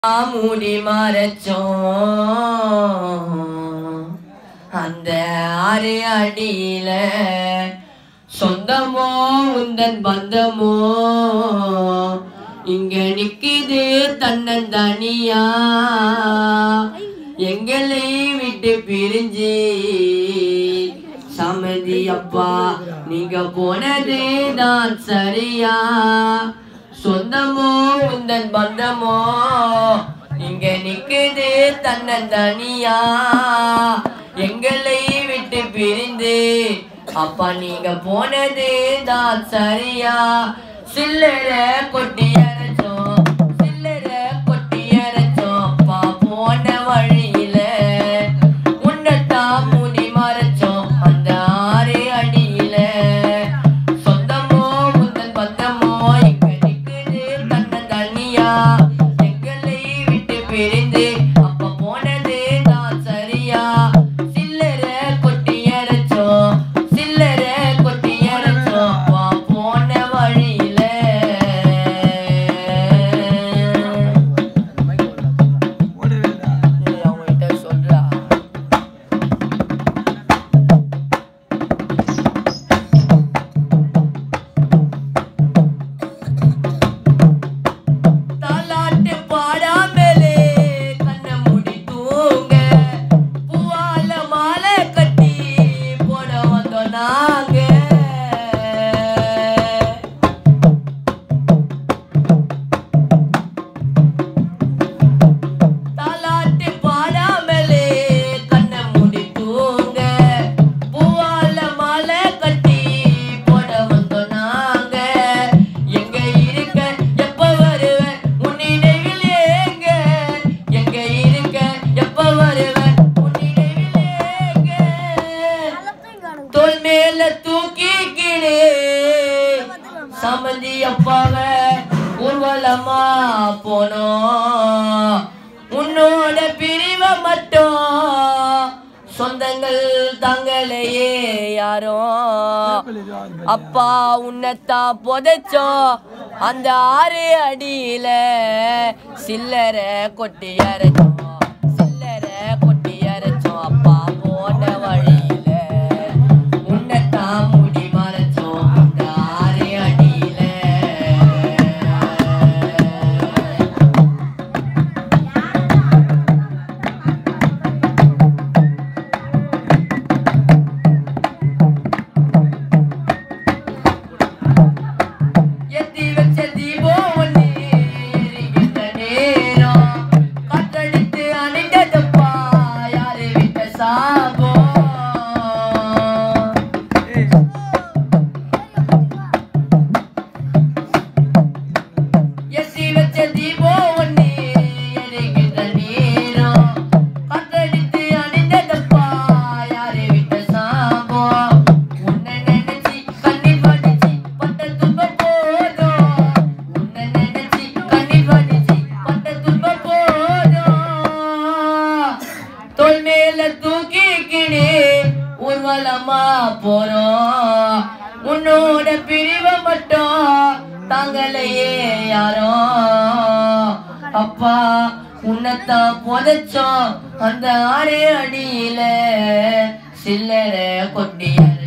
மூடி மறைச்சோம் அந்த ஆறு அடியில சொந்தமோ உந்தன் பந்தமோ இங்க நிக்குது தன்னந்தனியா எங்களை விட்டு பிரிஞ்சு சமதி அப்பா நீங்க போனது தான் சரியா சொந்தமோ உந்தன் பந்தமோ இங்க நிக்குது தன்னந்தனியா எங்களை விட்டு பிரிந்து அப்பா நீங்க போனது தான் சரியா சில்லற கொட்டி அரைச்சோம் சில்லற கொட்டி அரைச்சோம் அப்பா போன வழியில உன்னத்தான் மூடி மறைச்சோம் அந்த ஆறு அடியில சொந்தமோ முந்தன் பந்தமோ இங்க நிக்குது தன்ன தனியா எங்களை விட்டு பிரிந்து அப்ப போனது தான் சரியா சில்லற கொட்டி அரைச்சோம் சில்லற கொட்டி அரைச்சோம் அப்பா போன வழியில ஏய், அவங்ககிட்ட சொல்றா தாலாட்டு பாடாமலே கண்ணை மூடி தூங்க பூவால மாலை கட்டி போட வந்தோம் நாங்க தாலாட்டு பாடாமலே கண்ணை மூடி தூங்க பூவால மாலை கட்டி போட வந்தோம் நாங்க எங்க இருக்க எப்ப வருவேன் உன் நினைவில் ஏங்க எங்க இருக்க எப்ப வருவேன் உன் நினைவில் ஏங்க தோல் மேல தூக்கிக்கிடு சமந்தி அப்பாவ ஊர்வலமா போனோம் உன்னோட பிரிவ மட்டும் சொந்தங்கள் தங்களையே யாரோ அப்பா உன்னைத்தான் புதைச்சோம் அந்த ஆறு அடியில சில்லற கொட்டி அரைச்சோம் சில்லற கொட்டி அரைச்சோம் அப்பா போன வழியில உன்னைத்தான் முடி மறைச்சோம் அந்த ஆறு அடியில எத்தி வச்ச தீபம் ஒண்ணு எரிகின்ற நேரம் காற்றடித்து அணைந்ததப்பா யாரு விட்ட சாபம் எத்தி வச்ச தீபம் ஒண்ணு எரிகின்ற நேரம் காற்றடித்து அணைந்ததப்பா யாரு விட்ட சாபம் உன்னை நினைச்சு கண்ணீர் வடிச்சு பட்ட துன்பம் போதும் உன்னை நினைச்சு கண்ணீர் வடிச்சு பட்ட துன்பம் போதும் தோல் மேல தூக்கிக்கிடு ஊர்வலமா போறோம் உன்னோட பிரிவ மட்டும் தாங்களையே யாரோ அப்பா உன்னைத்தான் புதைச்சோம் அந்த ஆறு அடியில சில்லற கொட்டியற